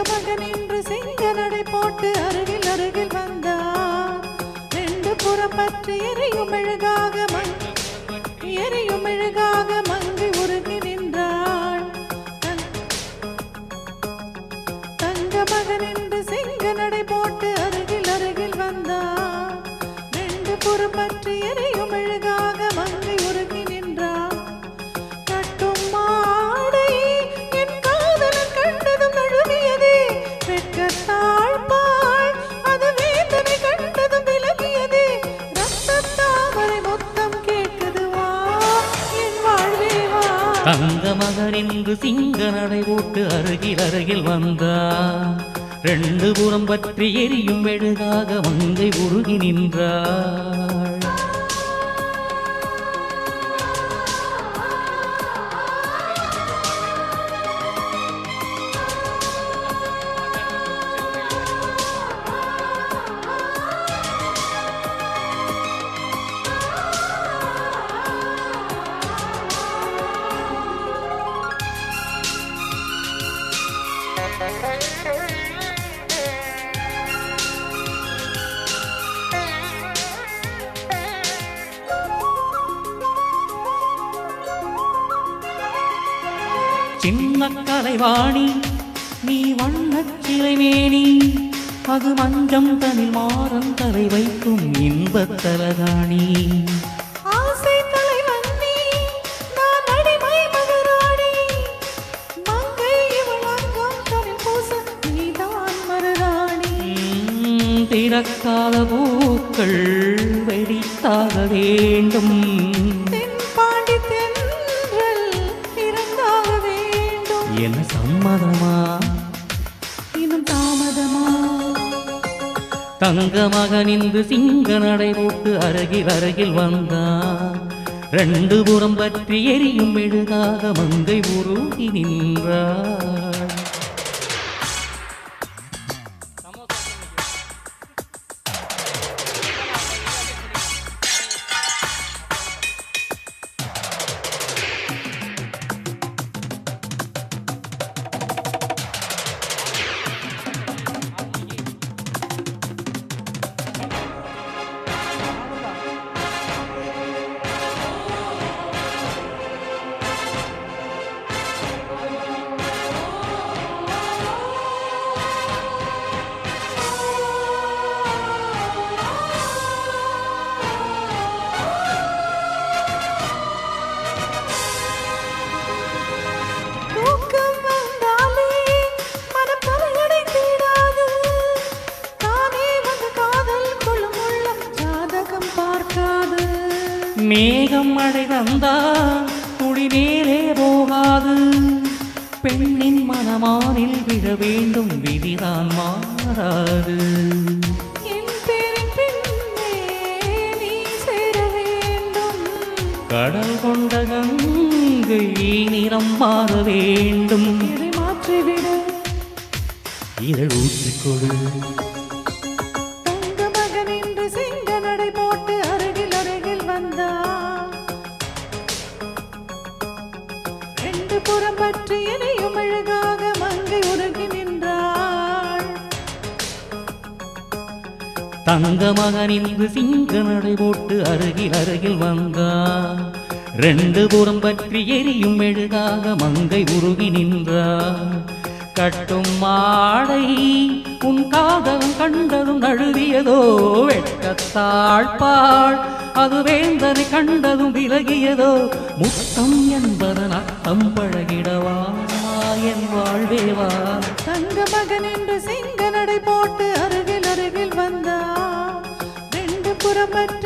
மகன் இன்று சிங்க நடை போட்டு அருகில் அருகில் வந்தார் ரெண்டு புறம் பற்றி எரியும் மெழுகாக மங் எரியும் மெழுகாக மங்கி உருகி நின்றாள் தன் தங்க மகன் என்று சிங்க நடை போட்டு அருகில் அருகில் வந்தார் ரெண்டு புறம் பற்றி எரியும் மெழுகாக மங்கை உருகி நின்றார் கட்டும் மாடை என் காதலன் கண்டதும் நழுவியதே வெட்கத்தாள் பாள் அது வேதனை கண்டதும் விலகியதே ரத்தத் தாமரை மொத்தம் கேட்குது வா என் வாழ்வே வா தங்க மகனின்று சிங்க நடை போட்டு அருகில் அருகில் வந்தார் ரெண்டு புறம் பற்றி எரியும் மெழுகாக மங்கை உருகி நின்றாள் சின்ன கலைவாணி நீ வண்ணச் சிலைமேனி அது மஞ்சம் தனில் மாறம் தலை வைக்கும் இன்பத் தலகாணி ஆசை தலைவன் நீ, நான் அடிமை மகாராணி. மங்கை இவள் அங்கம் தனில் பூச, நீதான் மருதாணி. உம், திறக்காத பூக்கள் வெடித்தாக வேண்டும் தென்பாண்டி தென்றல் இறந்தாக வேண்டும். என சம்மதமா இன்னும் தாமதமா தங்க மகனின்று சிங்க நடை போட்டு அருகில் அருகில் வந்தான் ரெண்டு புறம் பற்றி எரியும் மெழுகாக மங்கை உருகி நின்றாள் தூக்கம் வந்தாலே மனம் தலையணை தேடாது. தானே வந்து காதல் கொள்ளும் உள்ளம் ஜாதகம் பார்க்காது மேகம் மழை வந்தா துளி மேலே போகாது பெண்ணின் மனமானில் விழ வேண்டும் விதிதான் மாறாது என் பேரின் பின்னே நீ சேர வேண்டும் கடல் கொண்ட கங்கை நிறம் மாற வேண்டும் இதை மாற்றிவிடு இதழ் ஊற்றிக்கொடு தங்க மகன் இன்று சிங்க நடை போட்டு அருகில் அருகில் வந்தார் ரெண்டு புறம் பற்றி எனையும் அழகாக மங்கை உருகி நின்றாள் தங்க மகனின்று சிங்க நடை போட்டு அருகில் அருகில் வந்தான் ரெண்டு புறம் பற்றி எரியும் மெழுகாக மங்கை உருகி நின்றார் கட்டும் மாடை உன் காதலம் கண்டதும் நழுவியதோ வெட்கத்தாழ்பாள் அது வேந்தனை கண்டதும் விலகியதோ முத்தம் என்பதன் அர்த்தம் பழகிடவா என் வாழ்வேவா தங்க மகன் என்று சிங்க நடை போட்டு அருகில் அருகில் வந்தார் ரெண்டு புறம் பற்றி